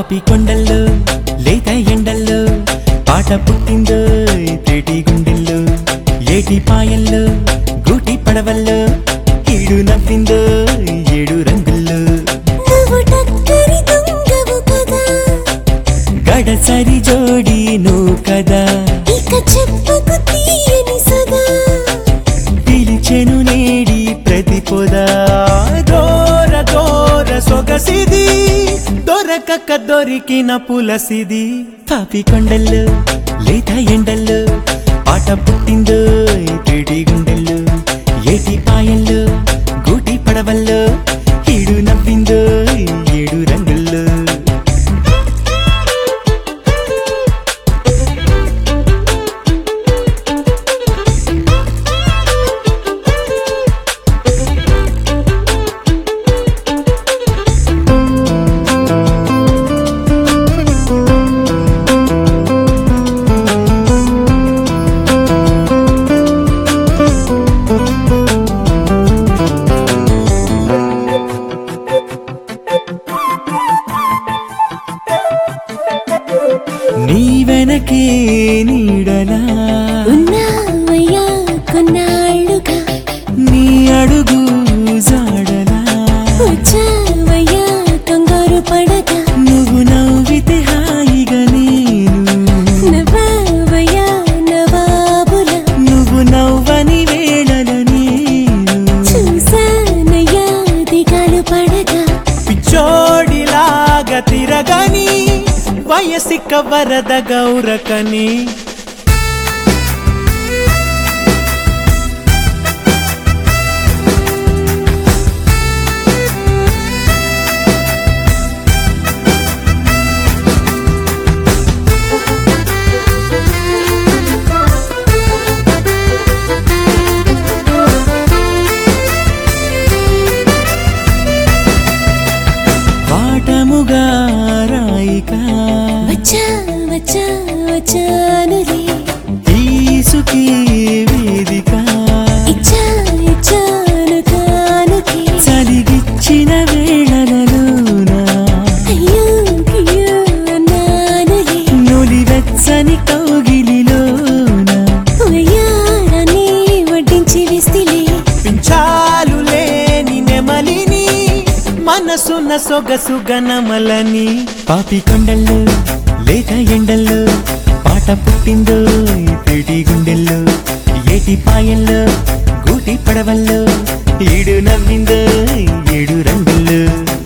పాపి కొండల్లో లేత ఎండల్లో పాట పుట్టిందో తేటి గుండెల్లో ఏటి పాయల్లో గూటి పడవల్లో ఈడు నవ్విందో ఏడు రంగుల్లో నువ్వు టక్కరి దొంగవు కదా గడసరి జోడి నువ్వు కదా ఇక చెప్పుకు తీయని సదా పిలిచెను నేడి ప్రతిపోదా దోర దోర సొగసిది దొరకక దొరికిన పులసిది పాపి కొండల్లో లేత ఎండల్లో పాట పుట్టిందో తిడి గుండెల్లో ఏటి పాయల్లో గూటి పడవల్లో ఈడు నవ్విందో ఏడు రంగుల్లో నీ వెనకే నీడలా ఉన్నావయ్యా కొన్నాళ్ళుగా నీ అడుగు జాడలా వచ్చావయ్యా కంగారు పడగా నువ్వు నవ్వితే హాయిగా నేను నవ్వావయ్యా నవాబుల నువ్వు నవ్వని వేళల నేను చూసానయ్యా దిగాలు పడగా పిచ్చోడిలాగా తిరగని వయసిక వరద గౌరకని వాటముగా రాయిక వచ్చా వచ్చా వచ్చానులే తీసుకి వేదిక ఇచ్చా ఇచ్చాను కానుకే చలిగిచ్చిన వేళలలోన అయ్యో అయ్యో అన్నానులే నులివెచ్చని కౌగిలిలోన వయ్యారాన్ని వడ్డించి విస్తిలే పించాలు లేని నెమలిని మనసున్న సొగసు గనమలని పాపి కొండల్లో లేత ఎండల్లో పాట పుట్టిందో తిడి గుండెల్లో ఏటి పాయల్లో గూటి పడవల్లో ఈడు నవ్విందో ఏడు రంగుల్లో